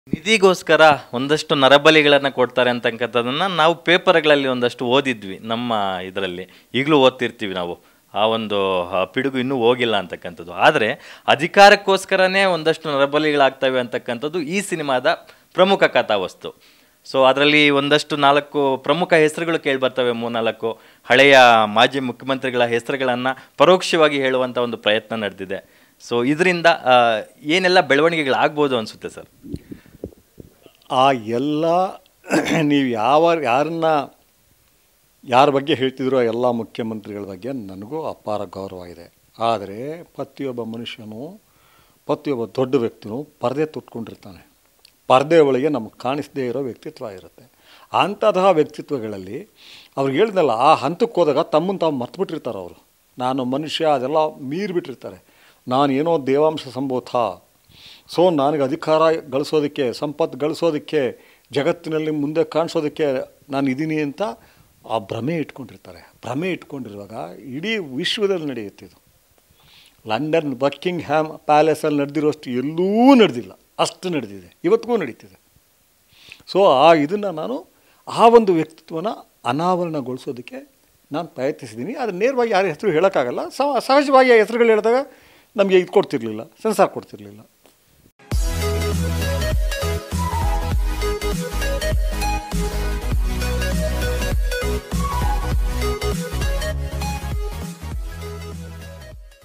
ನಿಧಿಗೋಸ್ಕರ ಒಂದಷ್ಟು ನರಬಲಿಗಳನ್ನು ಕೊಡ್ತಾರೆ ಅಂತಕ್ಕಂಥದ್ದನ್ನು ನಾವು ಪೇಪರ್ಗಳಲ್ಲಿ ಒಂದಷ್ಟು ಓದಿದ್ವಿ ನಮ್ಮ ಇದರಲ್ಲಿ ಈಗಲೂ ಓದ್ತಿರ್ತೀವಿ ನಾವು ಆ ಒಂದು ಆ, ಪಿಡುಗು ಇನ್ನೂ ಹೋಗಿಲ್ಲ ಅಂತಕ್ಕಂಥದ್ದು ಆದರೆ ಅಧಿಕಾರಕ್ಕೋಸ್ಕರನೇ ಒಂದಷ್ಟು ನರಬಲಿಗಳಾಗ್ತವೆ ಅಂತಕ್ಕಂಥದ್ದು ಈ ಸಿನಿಮಾದ ಪ್ರಮುಖ ಕಥಾವಸ್ತು ಸೊ ಅದರಲ್ಲಿ ಒಂದಷ್ಟು ನಾಲ್ಕು ಪ್ರಮುಖ ಹೆಸರುಗಳು ಕೇಳಿಬರ್ತವೆ ಮೂರ್ನಾಲ್ಕು ಹಳೆಯ ಮಾಜಿ ಮುಖ್ಯಮಂತ್ರಿಗಳ ಹೆಸರುಗಳನ್ನು ಪರೋಕ್ಷವಾಗಿ ಹೇಳುವಂಥ ಒಂದು ಪ್ರಯತ್ನ ನಡೆದಿದೆ ಸೊ ಇದರಿಂದ ಆ, ಏನೆಲ್ಲ ಬೆಳವಣಿಗೆಗಳಾಗ್ಬೋದು ಅನಿಸುತ್ತೆ ಸರ್ ಆ ಎಲ್ಲ ನೀವು ಯಾವ ಯಾರನ್ನ ಯಾರ ಬಗ್ಗೆ ಹೇಳ್ತಿದ್ರೋ ಆ ಎಲ್ಲ ಮುಖ್ಯಮಂತ್ರಿಗಳ ಬಗ್ಗೆ ನನಗೂ ಅಪಾರ ಗೌರವ ಇದೆ ಆದರೆ ಪ್ರತಿಯೊಬ್ಬ ಮನುಷ್ಯನು ಪ್ರತಿಯೊಬ್ಬ ದೊಡ್ಡ ವ್ಯಕ್ತಿನೂ ಪರದೆ ತುಟ್ಕೊಂಡಿರ್ತಾನೆ ಪರದೆ ಒಳಗೆ ನಮಗೆ ಕಾಣಿಸದೇ ಇರೋ ವ್ಯಕ್ತಿತ್ವ ಇರುತ್ತೆ ಅಂತಹ ವ್ಯಕ್ತಿತ್ವಗಳಲ್ಲಿ ಅವ್ರಿಗೆ ಹೇಳಿದ್ನಲ್ಲ ಆ ಹಂತಕ್ಕೆ ಹೋದಾಗ ತಮ್ಮನ್ನು ತಾವು ಮರ್ತುಬಿಟ್ಟಿರ್ತಾರೆ ಅವರು ನಾನು ಮನುಷ್ಯ ಅದೆಲ್ಲ ಮೀರಿಬಿಟ್ಟಿರ್ತಾರೆ ನಾನು ಏನೋ ದೇವಾಂಶ ಸಂಭೂತ ಸೊ ನನಗೆ ಅಧಿಕಾರ ಗಳಿಸೋದಕ್ಕೆ ಸಂಪತ್ತು ಗಳಿಸೋದಕ್ಕೆ ಜಗತ್ತಿನಲ್ಲಿ ಮುಂದೆ ಕಾಣಿಸೋದಕ್ಕೆ ನಾನು ಇದ್ದೀನಿ ಅಂತ ಆ ಭ್ರಮೆ ಇಟ್ಕೊಂಡಿರ್ತಾರೆ ಭ್ರಮೆ ಇಟ್ಕೊಂಡಿರುವಾಗ ಇಡೀ ವಿಶ್ವದಲ್ಲಿ ನಡೆಯುತ್ತೆ ಇದು ಲಂಡನ್ ಬಕ್ಕಿಂಗ್ ಹ್ಯಾಮ್ ಪ್ಯಾಲೇಸಲ್ಲಿ ನಡೆದಿರೋಷ್ಟು ಎಲ್ಲೂ ನಡೆದಿಲ್ಲ ಅಷ್ಟು ನಡೆದಿದೆ ಇವತ್ತಿಗೂ ನಡೀತಿದೆ ಸೊ ಆ ಇದನ್ನು ನಾನು ಆ ಒಂದು ವ್ಯಕ್ತಿತ್ವನ ಅನಾವರಣಗೊಳಿಸೋದಕ್ಕೆ ನಾನು ಪ್ರಯತ್ನಿಸಿದ್ದೀನಿ ಅದು ನೇರವಾಗಿ ಯಾರ ಹೆಸರು ಹೇಳೋಕ್ಕಾಗಲ್ಲ ಸಹ ಸಹಜವಾಗಿ ಆ ಹೆಸರುಗಳು ಹೇಳಿದಾಗ ನಮಗೆ ಇದು ಕೊಡ್ತಿರ್ಲಿಲ್ಲ ಸೆನ್ಸಾರ್ ಕೊಡ್ತಿರ್ಲಿಲ್ಲ